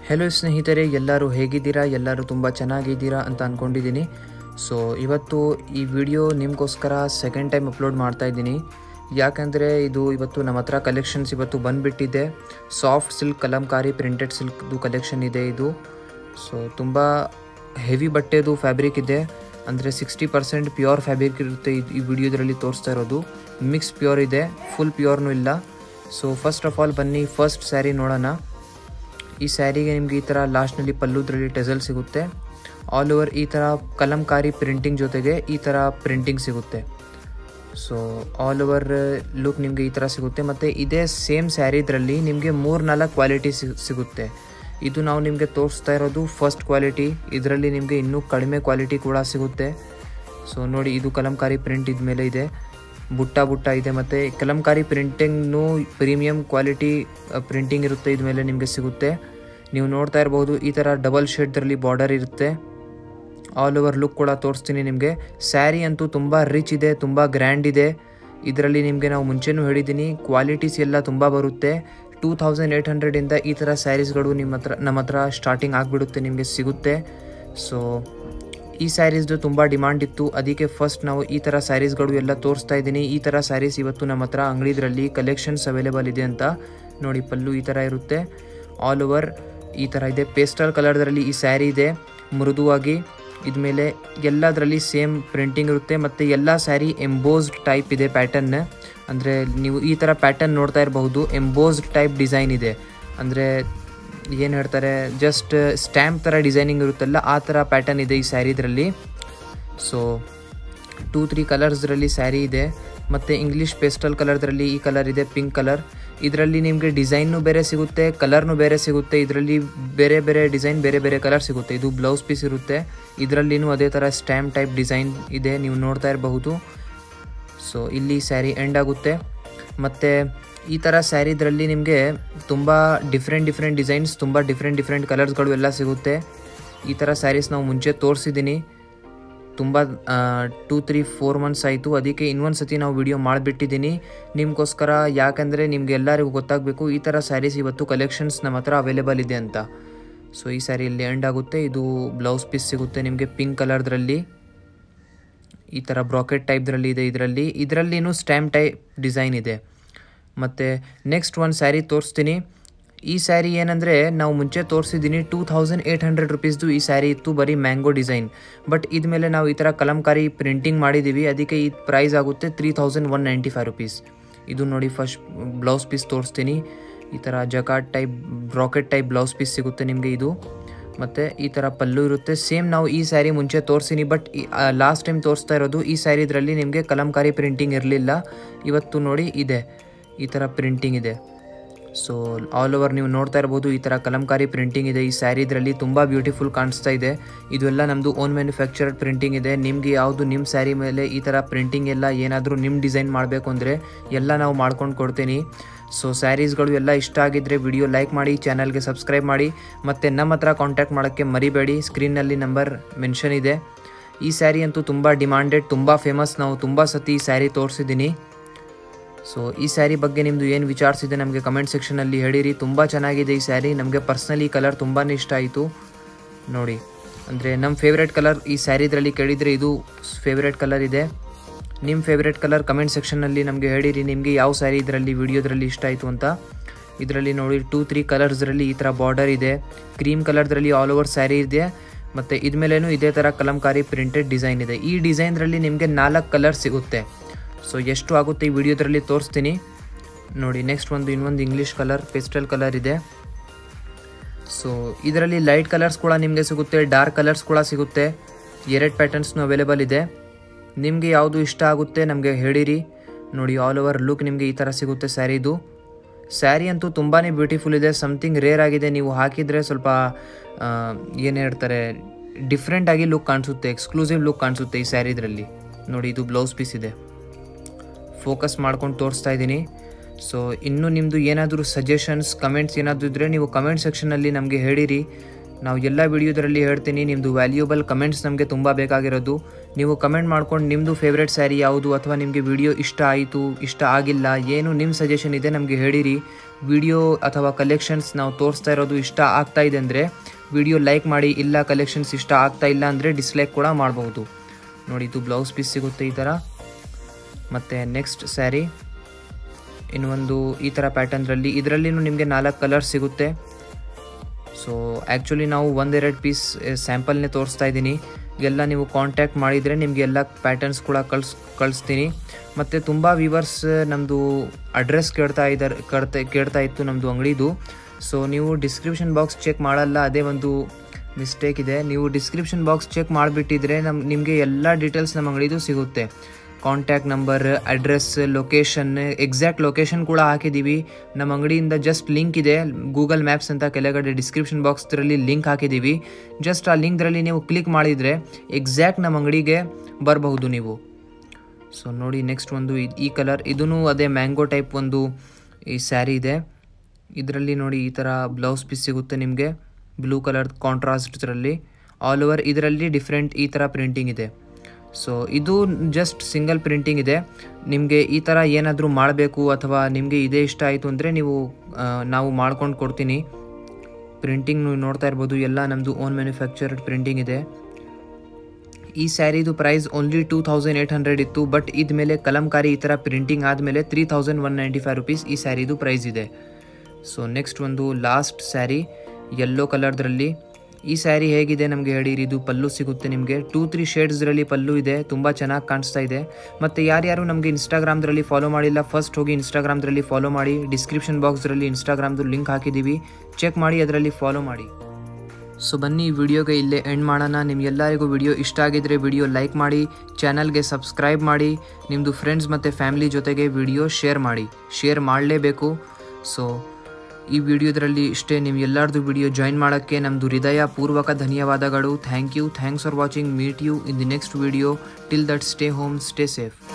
hello ಸ್ನೇಹಿತರೆ ಎಲ್ಲರೂ ಹೇಗಿದ್ದೀರಾ ಎಲ್ಲರೂ ತುಂಬ ಚೆನ್ನಾಗಿದ್ದೀರಾ ಅಂತ ಅಂದ್ಕೊಂಡಿದ್ದೀನಿ ಸೊ ಇವತ್ತು ಈ ವಿಡಿಯೋ ನಿಮಗೋಸ್ಕರ ಸೆಕೆಂಡ್ ಟೈಮ್ ಅಪ್ಲೋಡ್ ಮಾಡ್ತಾ ಇದ್ದೀನಿ ಯಾಕಂದರೆ ಇದು ಇವತ್ತು ನಮ್ಮ ಹತ್ರ ಕಲೆಕ್ಷನ್ಸ್ ಇವತ್ತು ಬಂದುಬಿಟ್ಟಿದೆ ಸಾಫ್ಟ್ ಸಿಲ್ಕ್ ಕಲಂಕಾರಿ ಪ್ರಿಂಟೆಡ್ ಸಿಲ್ಕ್ದು ಕಲೆಕ್ಷನ್ ಇದೆ ಇದು ಸೊ ತುಂಬ ಹೆವಿ ಬಟ್ಟೆದು ಫ್ಯಾಬ್ರಿಕ್ ಇದೆ ಅಂದರೆ ಸಿಕ್ಸ್ಟಿ ಪರ್ಸೆಂಟ್ ಪ್ಯೂರ್ ಫ್ಯಾಬ್ರಿಕ್ ಇರುತ್ತೆ ಇದು- ಈ ವಿಡಿಯೋದ್ರಲ್ಲಿ ತೋರಿಸ್ತಾ ಇರೋದು ಮಿಕ್ಸ್ ಪ್ಯೂರ್ ಇದೆ ಫುಲ್ ಪ್ಯೂರ್ನೂ ಇಲ್ಲ ಸೊ ಫಸ್ಟ್ ಆಫ್ ಆಲ್ ಬನ್ನಿ ಫಸ್ಟ್ ಸ್ಯಾರಿ ನೋಡೋಣ ಈ ಸ್ಯಾರಿಗೆ ನಿಮಗೆ ಈ ಥರ ಲಾಸ್ಟ್ನಲ್ಲಿ ಪಲ್ಲುದ್ರಲ್ಲಿ ಟೆಸಲ್ ಸಿಗುತ್ತೆ ಆಲ್ ಓವರ್ ಈ ಥರ ಕಲಂಕಾರಿ ಪ್ರಿಂಟಿಂಗ್ ಜೊತೆಗೆ ಈ ಥರ ಪ್ರಿಂಟಿಂಗ್ ಸಿಗುತ್ತೆ ಸೊ ಆಲ್ ಓವರ್ ಲುಕ್ ನಿಮಗೆ ಈ ಥರ ಸಿಗುತ್ತೆ ಮತ್ತು ಇದೇ ಸೇಮ್ ಸ್ಯಾರಿದ್ರಲ್ಲಿ ನಿಮಗೆ ಮೂರು ನಾಲ್ಕು ಕ್ವಾಲಿಟಿ ಸಿಗುತ್ತೆ ಇದು ನಾವು ನಿಮಗೆ ತೋರಿಸ್ತಾ ಇರೋದು ಫಸ್ಟ್ ಕ್ವಾಲಿಟಿ ಇದರಲ್ಲಿ ನಿಮಗೆ ಇನ್ನೂ ಕಡಿಮೆ ಕ್ವಾಲಿಟಿ ಕೂಡ ಸಿಗುತ್ತೆ ಸೊ ನೋಡಿ ಇದು ಕಲಂಕಾರಿ ಪ್ರಿಂಟ್ ಇದ್ಮೇಲೆ ಇದೆ ಬುಟ್ಟ ಬುಟ್ಟ ಇದೆ ಮತ್ತು ಕಲಂಕಾರಿ ಪ್ರಿಂಟಿಂಗ್ನು ಪ್ರೀಮಿಯಂ ಕ್ವಾಲಿಟಿ ಪ್ರಿಂಟಿಂಗ್ ಇರುತ್ತೆ ಇದ್ಮೇಲೆ ನಿಮಗೆ ಸಿಗುತ್ತೆ ನೀವು ನೋಡ್ತಾ ಇರ್ಬೋದು ಈ ಥರ ಡಬಲ್ ಶೇಡ್ದಲ್ಲಿ ಬಾರ್ಡರ್ ಇರುತ್ತೆ ಆಲ್ ಓವರ್ ಲುಕ್ ಕೂಡ ತೋರಿಸ್ತೀನಿ ನಿಮಗೆ ಸ್ಯಾರಿ ಅಂತೂ ತುಂಬ ರಿಚ್ ಇದೆ ತುಂಬ ಗ್ರ್ಯಾಂಡ್ ಇದೆ ಇದರಲ್ಲಿ ನಿಮಗೆ ನಾವು ಮುಂಚೆನೂ ಹೇಳಿದ್ದೀನಿ ಕ್ವಾಲಿಟೀಸ್ ಎಲ್ಲ ತುಂಬ ಬರುತ್ತೆ ಟೂ ತೌಸಂಡ್ ಏಯ್ಟ್ ಹಂಡ್ರೆಡಿಂದ ಈ ಥರ ಸ್ಯಾರೀಸ್ಗಳು ನಿಮ್ಮ ಹತ್ರ ನಮ್ಮ ಹತ್ರ ಸ್ಟಾರ್ಟಿಂಗ್ ಆಗಿಬಿಡುತ್ತೆ ನಿಮಗೆ ಸಿಗುತ್ತೆ ಸೊ ಈ ಸ್ಯಾರೀಸ್ದು ತುಂಬ ಡಿಮಾಂಡ್ ಇತ್ತು ಅದಕ್ಕೆ ಫಸ್ಟ್ ನಾವು ಈ ಥರ ಸ್ಯಾರೀಸ್ಗಳು ಎಲ್ಲ ತೋರಿಸ್ತಾ ಇದ್ದೀನಿ ಈ ಥರ ಸ್ಯಾರೀಸ್ ಇವತ್ತು ನಮ್ಮ ಹತ್ರ ಅಂಗಡಿದ್ರಲ್ಲಿ ಕಲೆಕ್ಷನ್ಸ್ ಅವೈಲೇಬಲ್ ಇದೆ ಅಂತ ನೋಡಿ ಪಲ್ಲು ಈ ಥರ ಇರುತ್ತೆ ಆಲ್ ಓವರ್ ಈ ಥರ ಇದೆ ಪೇಸ್ಟಲ್ ಕಲರ್ದಲ್ಲಿ ಈ ಸ್ಯಾರಿ ಇದೆ ಮೃದುವಾಗಿ ಇದ್ಮೇಲೆ ಎಲ್ಲದರಲ್ಲಿ ಸೇಮ್ ಪ್ರಿಂಟಿಂಗ್ ಇರುತ್ತೆ ಮತ್ತು ಎಲ್ಲ ಸ್ಯಾರಿ ಎಂಬೋಸ್ಡ್ ಟೈಪ್ ಇದೆ ಪ್ಯಾಟರ್ನ್ ಅಂದರೆ ನೀವು ಈ ಥರ ಪ್ಯಾಟರ್ನ್ ನೋಡ್ತಾ ಇರಬಹುದು ಎಂಬೋಸ್ಡ್ ಟೈಪ್ ಡಿಸೈನ್ ಇದೆ ಅಂದರೆ ಏನು ಹೇಳ್ತಾರೆ ಜಸ್ಟ್ ಸ್ಟ್ಯಾಂಪ್ ಥರ ಡಿಸೈನಿಂಗ್ ಇರುತ್ತಲ್ಲ ಆ ಥರ ಪ್ಯಾಟರ್ನ್ ಇದೆ ಈ ಸ್ಯಾರಿದ್ರಲ್ಲಿ ಸೊ ಟೂ ತ್ರೀ ಕಲರ್ಸ್ರಲ್ಲಿ ಸ್ಯಾರಿ ಇದೆ ಮತ್ತು ಇಂಗ್ಲೀಷ್ ಪೇಸ್ಟಲ್ ಕಲರ್ದ್ರಲ್ಲಿ ಈ ಕಲರ್ ಇದೆ ಪಿಂಕ್ ಕಲರ್ ಇದರಲ್ಲಿ ನಿಮಗೆ ಡಿಸೈನ್ನು ಬೇರೆ ಸಿಗುತ್ತೆ ಕಲರ್ನು ಬೇರೆ ಸಿಗುತ್ತೆ ಇದರಲ್ಲಿ ಬೇರೆ ಬೇರೆ ಡಿಸೈನ್ ಬೇರೆ ಬೇರೆ ಕಲರ್ ಸಿಗುತ್ತೆ ಇದು ಬ್ಲೌಸ್ ಪೀಸ್ ಇರುತ್ತೆ ಇದರಲ್ಲಿನೂ ಅದೇ ಥರ ಸ್ಟ್ಯಾಂಪ್ ಟೈಪ್ ಡಿಸೈನ್ ಇದೆ ನೀವು ನೋಡ್ತಾ ಇರಬಹುದು ಸೊ ಇಲ್ಲಿ ಸ್ಯಾರಿ ಎಂಡ್ ಆಗುತ್ತೆ ಮತ್ತು ಈ ಥರ ಸ್ಯಾರಿದ್ರಲ್ಲಿ ನಿಮಗೆ ತುಂಬ ಡಿಫ್ರೆಂಟ್ ಡಿಫ್ರೆಂಟ್ ಡಿಸೈನ್ಸ್ ತುಂಬ ಡಿಫ್ರೆಂಟ್ ಡಿಫ್ರೆಂಟ್ ಕಲರ್ಸ್ಗಳು ಎಲ್ಲ ಸಿಗುತ್ತೆ ಈ ಥರ ಸ್ಯಾರೀಸ್ ನಾವು ಮುಂಚೆ ತೋರಿಸಿದ್ದೀನಿ ತುಂಬ ಟೂ ತ್ರೀ ಫೋರ್ ಮಂತ್ಸ್ ಆಯಿತು ಅದಕ್ಕೆ ಇನ್ನೊಂದು ಸತಿ ನಾವು ವಿಡಿಯೋ ಮಾಡಿಬಿಟ್ಟಿದ್ದೀನಿ ನಿಮಗೋಸ್ಕರ ಯಾಕಂದರೆ ನಿಮ್ಗೆ ಎಲ್ಲರಿಗೂ ಗೊತ್ತಾಗಬೇಕು ಈ ಥರ ಸ್ಯಾರೀಸ್ ಇವತ್ತು ಕಲೆಕ್ಷನ್ಸ್ ನಮ್ಮ ಹತ್ರ ಅವೈಲೇಬಲ್ ಇದೆ ಅಂತ ಸೊ ಈ ಸ್ಯಾರಿ ಇಲ್ಲಿ ಎಂಡ್ ಆಗುತ್ತೆ ಇದು ಬ್ಲೌಸ್ ಪೀಸ್ ಸಿಗುತ್ತೆ ನಿಮಗೆ ಪಿಂಕ್ ಕಲರ್ದ್ರಲ್ಲಿ ಈ ಥರ ಬ್ರಾಕೆಟ್ ಟೈಪ್ದ್ರಲ್ಲಿ ಇದೆ ಇದರಲ್ಲಿ ಇದರಲ್ಲಿನೂ ಸ್ಟ್ಯಾಂಪ್ ಟೈಪ್ ಡಿಸೈನ್ ಇದೆ ಮತ್ತು ನೆಕ್ಸ್ಟ್ ಒಂದು ಸ್ಯಾರಿ ತೋರಿಸ್ತೀನಿ ಈ ಸ್ಯಾರಿ ಏನಂದರೆ ನಾವು ಮುಂಚೆ ತೋರಿಸಿದ್ದೀನಿ ಟೂ ತೌಸಂಡ್ ಏಯ್ಟ್ ಹಂಡ್ರೆಡ್ ರುಪೀಸ್ದು ಈ ಸ್ಯಾರಿ ಇತ್ತು ಬರೀ ಮ್ಯಾಂಗೋ ಡಿಸೈನ್ ಬಟ್ ಇದ್ಮೇಲೆ ನಾವು ಈ ಥರ ಕಲಂಕಾರಿ ಪ್ರಿಂಟಿಂಗ್ ಮಾಡಿದ್ದೀವಿ ಅದಕ್ಕೆ ಈ ಪ್ರೈಸ್ ಆಗುತ್ತೆ three thousand one ninety five rupees ಇದು ನೋಡಿ ಫಸ್ಟ್ ಬ್ಲೌಸ್ ಪೀಸ್ ತೋರಿಸ್ತೀನಿ ಈ ಥರ jacquard type bracket type blouse piece ಸಿಗುತ್ತೆ ನಿಮಗೆ ಇದು ಮತ್ತು ಈ ಥರ ಪಲ್ಲು ಇರುತ್ತೆ ಸೇಮ್ ನಾವು ಈ ಸ್ಯಾರಿ ಮುಂಚೆ ತೋರಿಸಿನಿ ಬಟ್ ಲಾಸ್ಟ್ ಟೈಮ್ ತೋರಿಸ್ತಾ ಇರೋದು ಈ ಸ್ಯಾರಿದ್ರಲ್ಲಿ ನಿಮಗೆ ಕಲಂಕಾರಿ ಪ್ರಿಂಟಿಂಗ್ ಇರಲಿಲ್ಲ ಇವತ್ತು ನೋಡಿ ಇದೆ ಈ ಥರ ಪ್ರಿಂಟಿಂಗ್ ಇದೆ ಸೊ ಆಲ್ ಓವರ್ ನೀವು ನೋಡ್ತಾ ಇರ್ಬೋದು ಈ ಥರ ಕಲಂಕಾರಿ ಪ್ರಿಂಟಿಂಗ್ ಇದೆ ಈ ಸ್ಯಾರಿದ್ರಲ್ಲಿ ತುಂಬ ಬ್ಯೂಟಿಫುಲ್ ಕಾಣಿಸ್ತಾ ಇದೆ ಇದೆಲ್ಲ ನಮ್ಮದು ಓನ್ ಮ್ಯಾನುಫ್ಯಾಕ್ಚರ್ಡ್ ಪ್ರಿಂಟಿಂಗ್ ಇದೆ ನಿಮಗೆ ಯಾವುದು ನಿಮ್ಮ ಸ್ಯಾರಿ ಮೇಲೆ ಈ ಥರ ಪ್ರಿಂಟಿಂಗ್ ಎಲ್ಲ ಏನಾದರೂ ನಿಮ್ಮ ಡಿಸೈನ್ ಮಾಡಬೇಕು ಅಂದರೆ ಎಲ್ಲ ನಾವು ಮಾಡ್ಕೊಂಡು ಕೊಡ್ತೀನಿ ಸೊ ಸ್ಯಾರೀಸ್ಗಳು ಎಲ್ಲ ಇಷ್ಟ ಆಗಿದ್ದರೆ ವಿಡಿಯೋ ಲೈಕ್ ಮಾಡಿ ಚಾನಲ್ಗೆ ಸಬ್ಸ್ಕ್ರೈಬ್ ಮಾಡಿ ಮತ್ತು ನಮ್ಮ ಹತ್ರ ಕಾಂಟ್ಯಾಕ್ಟ್ ಮಾಡೋಕ್ಕೆ ಮರಿಬೇಡಿ ಸ್ಕ್ರೀನಲ್ಲಿ ನಂಬರ್ ಮೆನ್ಷನ್ ಇದೆ ಈ ಸ್ಯಾರಿ ಅಂತೂ ತುಂಬ ಡಿಮಾಂಡೆಡ್ ತುಂಬ ಫೇಮಸ್ ನಾವು ತುಂಬ ಸತಿ ಈ ಸ್ಯಾರಿ ತೋರಿಸಿದ್ದೀನಿ ಸೊ ಈ ಸ್ಯಾರಿ ಬಗ್ಗೆ ನಿಮ್ಮದು ಏನು ವಿಚಾರಿಸಿದೆ ನಮಗೆ ಕಮೆಂಟ್ ಸೆಕ್ಷನಲ್ಲಿ ಹೇಳಿರಿ ತುಂಬ ಚೆನ್ನಾಗಿದೆ ಈ ಸ್ಯಾರಿ ನಮಗೆ ಪರ್ಸ್ನಲಿ ಕಲರ್ ತುಂಬಾ ಇಷ್ಟ ಆಯಿತು ನೋಡಿ ಅಂದರೆ ನಮ್ಮ ಫೇವ್ರೇಟ್ ಕಲರ್ ಈ ಸ್ಯಾರಿದ್ರಲ್ಲಿ ಕೇಳಿದರೆ ಇದು ಫೇವ್ರೇಟ್ ಕಲರ್ ಇದೆ ನಿಮ್ಮ ಫೇವ್ರೇಟ್ ಕಲರ್ ಕಮೆಂಟ್ ಸೆಕ್ಷನ್ನಲ್ಲಿ ನಮಗೆ ಹೇಳಿರಿ ನಿಮಗೆ ಯಾವ ಸ್ಯಾರಿ ಇದರಲ್ಲಿ ವಿಡಿಯೋದ್ರಲ್ಲಿ ಇಷ್ಟ ಆಯಿತು ಅಂತ ಇದರಲ್ಲಿ ನೋಡಿ ಟೂ ತ್ರೀ ಕಲರ್ಸ್ರಲ್ಲಿ ಈ ಥರ ಬಾರ್ಡರ್ ಇದೆ ಕ್ರೀಮ್ ಕಲರ್ದ್ರಲ್ಲಿ ಆಲ್ ಓವರ್ ಸ್ಯಾರಿ ಇದೆ ಮತ್ತು ಇದ್ಮೇಲೇನು ಇದೇ ಥರ ಕಲಂಕಾರಿ ಪ್ರಿಂಟೆಡ್ ಡಿಸೈನ್ ಇದೆ ಈ ಡಿಸೈನ್ದ್ರಲ್ಲಿ ನಿಮಗೆ ನಾಲ್ಕು ಕಲರ್ ಸಿಗುತ್ತೆ ಸೊ ಎಷ್ಟು ಆಗುತ್ತೆ ಈ ವಿಡಿಯೋದ್ರಲ್ಲಿ ತೋರಿಸ್ತೀನಿ ನೋಡಿ ನೆಕ್ಸ್ಟ್ ಒಂದು ಇನ್ನೊಂದು ಇಂಗ್ಲೀಷ್ ಕಲರ್ ಪೆಸ್ಟಲ್ ಕಲರ್ ಇದೆ ಸೊ ಇದರಲ್ಲಿ ಲೈಟ್ ಕಲರ್ಸ್ ಕೂಡ ನಿಮಗೆ ಸಿಗುತ್ತೆ ಡಾರ್ಕ್ ಕಲರ್ಸ್ ಕೂಡ ಸಿಗುತ್ತೆ ಎರಡು ಪ್ಯಾಟರ್ನ್ಸ್ನು ಅವೈಲೇಬಲ್ ಇದೆ ನಿಮಗೆ ಯಾವುದು ಇಷ್ಟ ಆಗುತ್ತೆ ನಮಗೆ ಹೇಳಿರಿ ನೋಡಿ ಆಲ್ ಓವರ್ ಲುಕ್ ನಿಮಗೆ ಈ ಥರ ಸಿಗುತ್ತೆ ಸ್ಯಾರಿದು ಸ್ಯಾರಿ ಅಂತೂ ತುಂಬಾ ಬ್ಯೂಟಿಫುಲ್ ಇದೆ ಸಮಥಿಂಗ್ ರೇರ್ ಆಗಿದೆ ನೀವು ಹಾಕಿದರೆ ಸ್ವಲ್ಪ ಏನು ಹೇಳ್ತಾರೆ ಡಿಫ್ರೆಂಟ್ ಆಗಿ ಲುಕ್ ಕಾಣಿಸುತ್ತೆ ಎಕ್ಸ್ಕ್ಲೂಸಿವ್ ಲುಕ್ ಕಾಣಿಸುತ್ತೆ ಈ ಸ್ಯಾರಿದ್ರಲ್ಲಿ ನೋಡಿ ಇದು ಬ್ಲೌಸ್ ಪೀಸ್ ಇದೆ ಫೋಕಸ್ ಮಾಡ್ಕೊಂಡು ತೋರಿಸ್ತಾ ಇದ್ದೀನಿ ಸೊ ಇನ್ನೂ ನಿಮ್ಮದು ಏನಾದರೂ ಸಜೆಷನ್ಸ್ ಕಮೆಂಟ್ಸ್ ಏನಾದರೂ ಇದ್ದರೆ ನೀವು ಕಮೆಂಟ್ ಸೆಕ್ಷನಲ್ಲಿ ನಮಗೆ ಹೇಳಿರಿ ನಾವು ಎಲ್ಲ ವಿಡಿಯೋದರಲ್ಲಿ ಹೇಳ್ತೀನಿ ನಿಮ್ಮದು ವ್ಯಾಲ್ಯೂಬಲ್ ಕಮೆಂಟ್ಸ್ ನಮಗೆ ತುಂಬ ಬೇಕಾಗಿರೋದು ನೀವು ಕಮೆಂಟ್ ಮಾಡ್ಕೊಂಡು ನಿಮ್ಮದು ಫೇವ್ರೆಟ್ ಸ್ಯಾರಿ ಯಾವುದು ಅಥವಾ ನಿಮಗೆ ವಿಡಿಯೋ ಇಷ್ಟ ಆಯಿತು ಇಷ್ಟ ಆಗಿಲ್ಲ ಏನು ನಿಮ್ಮ ಸಜೆಷನ್ ಇದೆ ನಮಗೆ ಹೇಳಿರಿ ವಿಡಿಯೋ ಅಥವಾ ಕಲೆಕ್ಷನ್ಸ್ ನಾವು ತೋರಿಸ್ತಾ ಇರೋದು ಇಷ್ಟ ಆಗ್ತಾ ಇದೆ ಅಂದರೆ ವಿಡಿಯೋ ಲೈಕ್ ಮಾಡಿ ಇಲ್ಲ ಕಲೆಕ್ಷನ್ಸ್ ಇಷ್ಟ ಆಗ್ತಾ ಇಲ್ಲ ಅಂದರೆ ಡಿಸ್ಲೈಕ್ ಕೂಡ ಮಾಡಬಹುದು ನೋಡಿ ಇದು ಬ್ಲೌಸ್ ಪೀಸ್ ಸಿಗುತ್ತೆ ಈ ಥರ ಮತ್ತು ನೆಕ್ಸ್ಟ್ ಸ್ಯಾರಿ ಇನ್ನೊಂದು ಈ ಥರ ಪ್ಯಾಟರ್ನ್ರಲ್ಲಿ ಇದರಲ್ಲಿನೂ ನಿಮಗೆ ನಾಲ್ಕು ಕಲರ್ಸ್ ಸಿಗುತ್ತೆ ಸೊ ಆ್ಯಕ್ಚುಲಿ ನಾವು ಒಂದೆರಡು ಪೀಸ್ ಸ್ಯಾಂಪಲ್ನೇ ತೋರಿಸ್ತಾ ಇದ್ದೀನಿ ಎಲ್ಲ ನೀವು ಕಾಂಟ್ಯಾಕ್ಟ್ ಮಾಡಿದರೆ ನಿಮಗೆ ಎಲ್ಲ ಪ್ಯಾಟರ್ನ್ಸ್ ಕೂಡ ಕಳ್ಸ್ ಕಳಿಸ್ತೀನಿ ಮತ್ತು ತುಂಬ ವ್ಯೂವರ್ಸ್ ನಮ್ಮದು ಅಡ್ರೆಸ್ ಕೇಳ್ತಾ ಇದ್ದಾರೆ ಕೇಳ್ತಾ ಕೇಳ್ತಾ ಇತ್ತು ನಮ್ಮದು ಅಂಗಡಿದು ಸೊ ನೀವು ಡಿಸ್ಕ್ರಿಪ್ಷನ್ ಬಾಕ್ಸ್ ಚೆಕ್ ಮಾಡಲ್ಲ ಅದೇ ಒಂದು ಮಿಸ್ಟೇಕ್ ಇದೆ ನೀವು ಡಿಸ್ಕ್ರಿಪ್ಷನ್ ಬಾಕ್ಸ್ ಚೆಕ್ ಮಾಡಿಬಿಟ್ಟಿದ್ರೆ ನಮ್ಮ ನಿಮಗೆ ಎಲ್ಲ ಡೀಟೇಲ್ಸ್ ನಮ್ಮ ಅಂಗಡಿದು ಸಿಗುತ್ತೆ contact number address location exact location ಕೂಡ ಹಾಕಿದ್ದೀವಿ ನಮ್ಮ ಅಂಗಡಿಯಿಂದ ಜಸ್ಟ್ ಲಿಂಕ್ ಇದೆ ಗೂಗಲ್ ಮ್ಯಾಪ್ಸ್ ಅಂತ ಕೆಳಗಡೆ ಡಿಸ್ಕ್ರಿಪ್ಷನ್ ಬಾಕ್ಸ್ದ್ರಲ್ಲಿ ಲಿಂಕ್ ಹಾಕಿದ್ದೀವಿ ಜಸ್ಟ್ ಆ ಲಿಂಕ್ದ್ರಲ್ಲಿ ನೀವು ಕ್ಲಿಕ್ ಮಾಡಿದರೆ ಎಕ್ಸಾಕ್ಟ್ ನಮ್ಮ ಅಂಗಡಿಗೆ ಬರಬಹುದು ನೀವು ಸೊ ನೋಡಿ ನೆಕ್ಸ್ಟ್ ಒಂದು ಇದ್- ಈ ಕಲರ್ ಇದೂ ಅದೇ ಮ್ಯಾಂಗೋ ಟೈಪ್ ಒಂದು ಈ ಸ್ಯಾರಿ ಇದೆ ಇದರಲ್ಲಿ ನೋಡಿ ಈ ಥರ ಬ್ಲೌಸ್ ಪೀಸ್ ಸಿಗುತ್ತೆ ನಿಮಗೆ ಬ್ಲೂ ಕಲರ್ ಕಾಂಟ್ರಾಸ್ಟ್ರಲ್ಲಿ ಆಲ್ ಓವರ್ ಇದರಲ್ಲಿ ಡಿಫ್ರೆಂಟ್ ಈ ಥರ ಪ್ರಿಂಟಿಂಗ್ ಇದೆ ಸೊ ಇದು ಜಸ್ಟ್ ಸಿಂಗಲ್ ಪ್ರಿಂಟಿಂಗ್ ಇದೆ ನಿಮಗೆ ಈ ಥರ ಏನಾದರೂ ಮಾಡಬೇಕು ಅಥವಾ ನಿಮಗೆ ಇದೇ ಇಷ್ಟ ಆಯಿತು ಅಂದರೆ ನೀವು ಆ, ನಾವು ಮಾಡ್ಕೊಂಡು ಕೊಡ್ತೀನಿ ಪ್ರಿಂಟಿಂಗ್ ನೀವು ನೋಡ್ತಾ ಇರ್ಬೋದು ಎಲ್ಲ ನಮ್ಮದು ಓನ್ ಮ್ಯಾನುಫ್ಯಾಕ್ಚರ್ಡ್ ಪ್ರಿಂಟಿಂಗ್ ಇದೆ ಈ ಸ್ಯಾರಿದು price only two thousand eight hundred ಇತ್ತು ಬಟ್ ಇದ ಮೇಲೆ ಕಲಂಕಾರಿ ಈ ಥರ ಪ್ರಿಂಟಿಂಗ್ ಆದಮೇಲೆ three thousand one ninety five rupees ಈ ಸ್ಯಾರಿದು ಪ್ರೈಸ್ ಇದೆ ಸೊ ನೆಕ್ಸ್ಟ್ ಒಂದು ಲಾಸ್ಟ್ ಸ್ಯಾರಿ ಯೆಲ್ಲೋ ಕಲರ್ದ್ರಲ್ಲಿ ಈ ಸ್ಯಾರಿ ಹೇಗಿದೆ ನಮಗೆ ಹೇಳಿರಿ ಇದು ಪಲ್ಲು ಸಿಗುತ್ತೆ ನಿಮಗೆ ಟೂ ತ್ರೀ ಶೇಡ್ಸ್ದ್ರಲ್ಲಿ ಪಲ್ಲು ಇದೆ ತುಂಬ ಚೆನ್ನಾಗಿ ಕಾಣಿಸ್ತಾ ಇದೆ ಮತ್ತು ಯಾರ್ಯಾರು ನಮಗೆ ಇನ್ಸ್ಟಾಗ್ರಾಮ್ದ್ರಲ್ಲಿ ಫಾಲೋ ಮಾಡಿಲ್ಲ ಫಸ್ಟ್ ಹೋಗಿ ಇನ್ಸ್ಟಾಗ್ರಾಮ್ದ್ರಲ್ಲಿ ಫಾಲೋ ಮಾಡಿ ಡಿಸ್ಕ್ರಿಪ್ಷನ್ ಬಾಕ್ಸ್ದ್ರಲ್ಲಿ ಇನ್ಸ್ಟಾಗ್ರಾಮ್ದು ಲಿಂಕ್ ಹಾಕಿದ್ದೀವಿ ಚೆಕ್ ಮಾಡಿ ಅದರಲ್ಲಿ ಫಾಲೋ ಮಾಡಿ ಸೊ ಬನ್ನಿ ಈ ವಿಡಿಯೋಗೆ ಇಲ್ಲೇ ಎಂಡ್ ಮಾಡೋಣ ನಿಮಗೆಲ್ಲರಿಗೂ ವಿಡಿಯೋ ಇಷ್ಟ ಆಗಿದ್ರೆ ವಿಡಿಯೋ ಲೈಕ್ ಮಾಡಿ ಚಾನಲ್ಗೆ ಸಬ್ಸ್ಕ್ರೈಬ್ ಮಾಡಿ ನಿಮ್ಮದು ಫ್ರೆಂಡ್ಸ್ ಮತ್ತು ಫ್ಯಾಮಿಲಿ ಜೊತೆಗೆ ವಿಡಿಯೋ ಶೇರ್ ಮಾಡಿ ಶೇರ್ ಮಾಡಲೇಬೇಕು ಸೊ ಈ ವಿಡಿಯೋದ್ರಲ್ಲಿ ಇಷ್ಟೇ ನೀವು ಎಲ್ಲರದು ವಿಡಿಯೋ ಜಾಯಿನ್ ಮಾಡೋಕ್ಕೆ ನಮ್ಮದು ಹೃದಯ ಪೂರ್ವಕ ಧನ್ಯವಾದಗಳು thank you thanks for watching meet you in the next video till that stay home stay safe